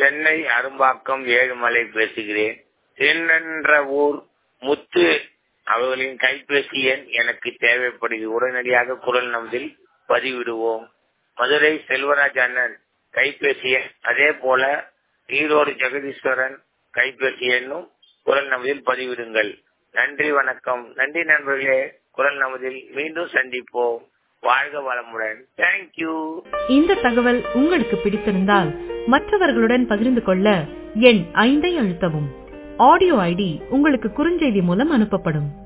சென்னை அரும்பாக்கம் ஏழுமலை பேசுகிறேன் தென்னென்ற ஊர் முத்து அவர்களின் கைபேசி எண் எனக்கு தேவைப்படுகிறது உடனடியாக குரல் நம்பதில் பதிவிடுவோம் மதுரை செல்வராஜ் அண்ணன் கைபேசி எண் அதே போல ஈரோடு ஜெகதீஸ்வரன் கைபேசி எண்ணும் குரல் நம்பதில் பதிவிடுங்கள் நன்றி வணக்கம் நன்றி நண்பர்களே குரல் நம்பதில் மீண்டும் சந்திப்போம் வாழ்க வளமுடன் தேங்க்யூ இந்த தகவல் உங்களுக்கு பிடித்திருந்தால் மற்றவர்களுடன் பகிர்ந்து கொள்ள எண் ஐந்தை அழுத்தவும் ஆடியோ ஐடி உங்களுக்கு குறுஞ்செய்தி மூலம் அனுப்பப்படும்